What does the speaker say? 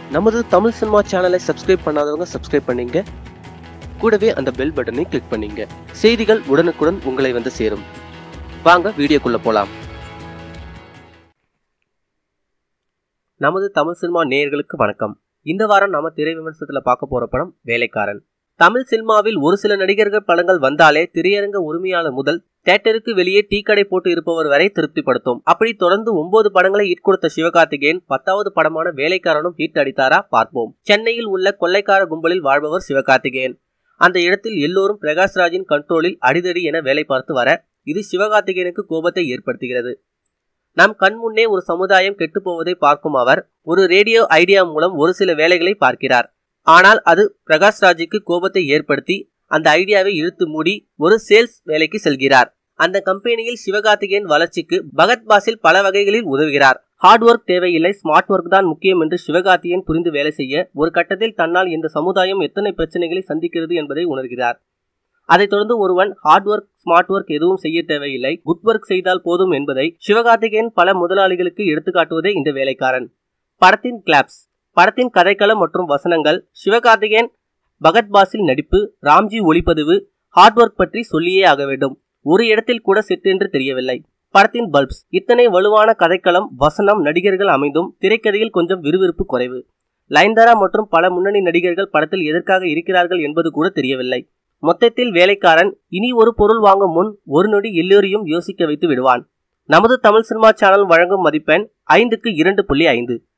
நமது தமிழ் சினிமா சேனலை சப்ஸ்கிரைப் பண்ணாதவங்க சப்ஸ்கிரைப் பண்ணீங்க கூடவே அந்த பெல் பட்டனை கிளிக் பண்ணீங்க செய்திகள் உடனுக்குடன் உங்களை வந்து சேரும் வாங்க வீடியோக்குள்ள போலாம் நமது தமிழ் சினிமா நேயர்களுக்கு வணக்கம் இந்த வாரம் நாம திரை விமர்சனத்துல பார்க்க போற படம் வேலைக்காரன் தமிழ் சினிமாவில் ஒரு சில நடிகர்கள் படங்கள் வந்தாலே திரையரங்க உரிமையாளர் முதல் தேட்டருக்கு வெளியே டீ கடை போட்டு இருப்பவர் வரை திருப்திப்படுத்தும் அப்படி தொடர்ந்து ஒன்பது படங்களை ஹிட் கொடுத்த சிவகார்த்திகேயன் பத்தாவது படமான வேலைக்காரனும் ஹிட் அடித்தாரா பார்ப்போம் சென்னையில் உள்ள கொள்ளைக்கார கும்பலில் வாழ்பவர் சிவகார்த்திகேயன் அந்த இடத்தில் எல்லோரும் பிரகாஷ்ராஜின் கண்ட்ரோலில் அடிதடி என வேலை பார்த்து வர இது சிவகார்த்திகேயனுக்கு கோபத்தை ஏற்படுத்துகிறது நம் கண் முன்னே ஒரு சமுதாயம் கெட்டுப்போவதை பார்க்கும் அவர் ஒரு ரேடியோ ஐடியா மூலம் ஒரு சில வேலைகளை பார்க்கிறார் ஆனால் அது பிரகாஷ்ராஜுக்கு கோபத்தை ஏற்படுத்தி அந்த ஐடியாவை இழுத்து மூடி ஒரு சேல்ஸ் வேலைக்கு செல்கிறார் அந்த கம்பெனியில் சிவகார்த்திகேயன் வளர்ச்சிக்கு பகத் பாசில் பல வகைகளில் உதவுகிறார் ஹார்ட் ஒர்க் தேவையில்லை ஸ்மார்ட் ஒர்க் தான் முக்கியம் என்று சிவகார்த்திகேயன் புரிந்து வேலை செய்ய ஒரு கட்டத்தில் தன்னால் இந்த சமுதாயம் எத்தனை பிரச்சனைகளை சந்திக்கிறது என்பதை உணர்கிறார் அதைத் தொடர்ந்து ஒருவன் ஹார்ட் ஒர்க் ஸ்மார்ட் ஒர்க் எதுவும் செய்ய தேவையில்லை குட் ஒர்க் செய்தால் போதும் என்பதை சிவகார்த்திகேயன் பல முதலாளிகளுக்கு எடுத்துக்காட்டுவதே இந்த வேலைக்காரன் படத்தின் கிளாப்ஸ் படத்தின் கதைக்களம் மற்றும் வசனங்கள் சிவகார்த்திகேயன் பகத் பாசில் நடிப்பு ராம்ஜி ஒளிப்பதிவு ஹார்ட் ஒர்க் பற்றி சொல்லியே ஆக வேண்டும் ஒரு இடத்தில் கூட செட் என்று தெரியவில்லை படத்தின் பல்ப்ஸ் இத்தனை வலுவான கதைக்களம் வசனம் நடிகர்கள் அமைந்தும் திரைக்கதையில் கொஞ்சம் விறுவிறுப்பு குறைவு லைன்தாரா மற்றும் பல முன்னணி நடிகர்கள் படத்தில் எதற்காக இருக்கிறார்கள் என்பது கூட தெரியவில்லை மொத்தத்தில் வேலைக்காரன் இனி ஒரு பொருள் வாங்கும் முன் ஒரு நொடி எல்லோரையும் யோசிக்க வைத்து விடுவான் நமது தமிழ் சினிமா சேனல் வழங்கும் மதிப்பெண் ஐந்துக்கு இரண்டு புள்ளி ஐந்து